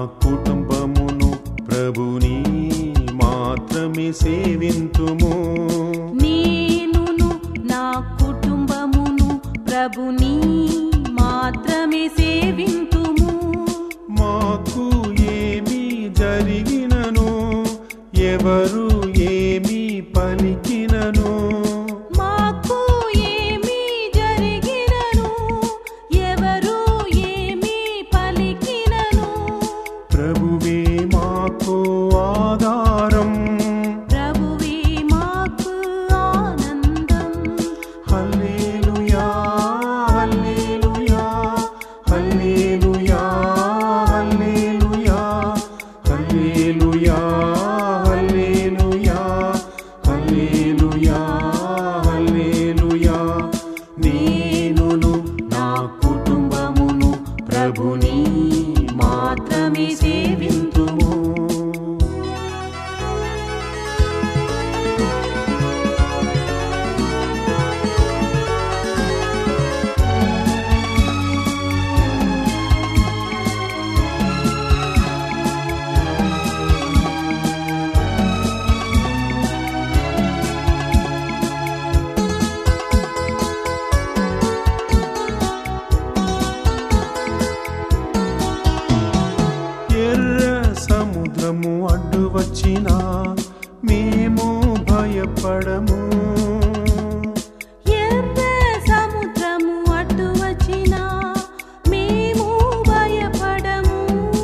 కుటుంబమును ప్రభుని మాత్రమే సేవింతుము నేనును నా కుటుంబమును ప్రభుని మాత్రమే సేవింతుము మాకు ఏమి జరిగినను ఎవరు ఏమి పలికినను మాకు ఏమి జరిగినను ఎవరు ఏమి పలికినను ప్రభువే మాకు ఆధారం ప్రభువే మాకు ఆనందం హల్లెలూయా హల్లెలూయా హల్లెలూయా హల్లెలూయా హల్లెలూయా హల్లెలూయా హల్లెలూయా హల్లెలూయా నేనును నా కుటుంబమును ప్రభుని మాత్రమే సేవింతుము ఎర్ర సముద్రము అడ్డు వచ్చినా మేము భయపడము ఎర్ర సముద్రము అడ్డు వచ్చినా మేము భయపడము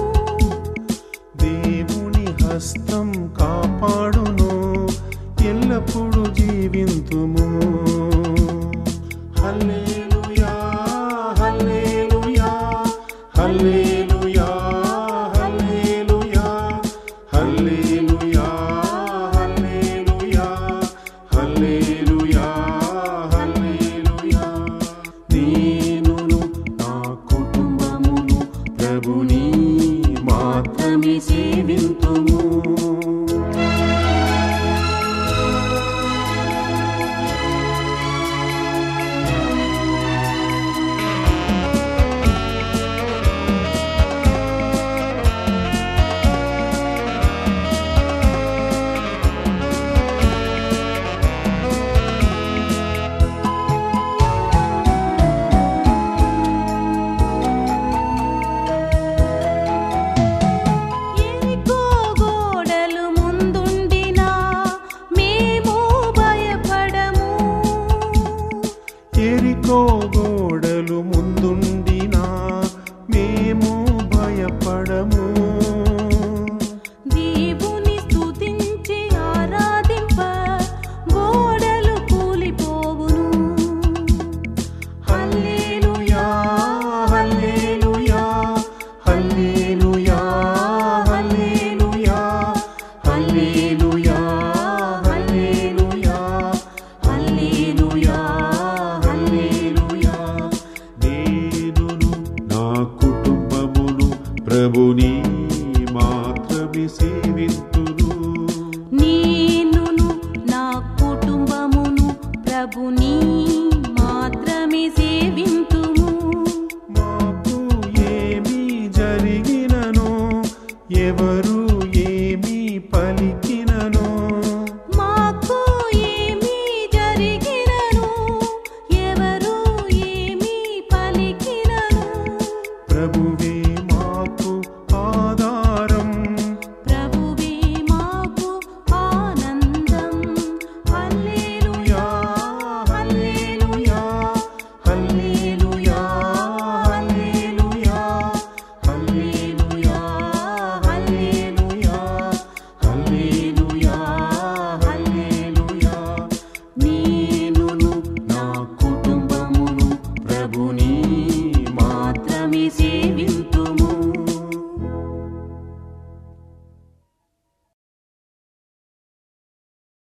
దేవుని హస్తం కాపాడును ఎల్లప్పుడూ జీవింతుము హల్లెలూయా హల్లెలూయా హల్లెలూయా హల్లెలూయా హల్లెలూయా హల్లెలూయా హల్లెలూయా హల్లెలూయా నేనును నా కుటుంబమును ప్రభుని మాత్రమే సేవింతుము ఎరికో గోడలు ముందుండినా మేము భయపడము ఎరికో గోడలు ముందుండినా మేము భయపడము దేవుని స్తుతించి ఆరాధింప గోడలు కూలిపోవును హల్లెలూయా హల్లెలూయా హల్లెలూయా హల్లెలూయా హల్లెలూయా హల్లెలూయా హల్లెలూయా హల్లెలూయా నేనును నా కుటుంబమును ప్రభుని మాత్రమే సేవింతును నేనును నా కుటుంబమును ప్రభుని మాత్రమే సేవింతుము మాకు ఏమి జరిగినను ఎవరు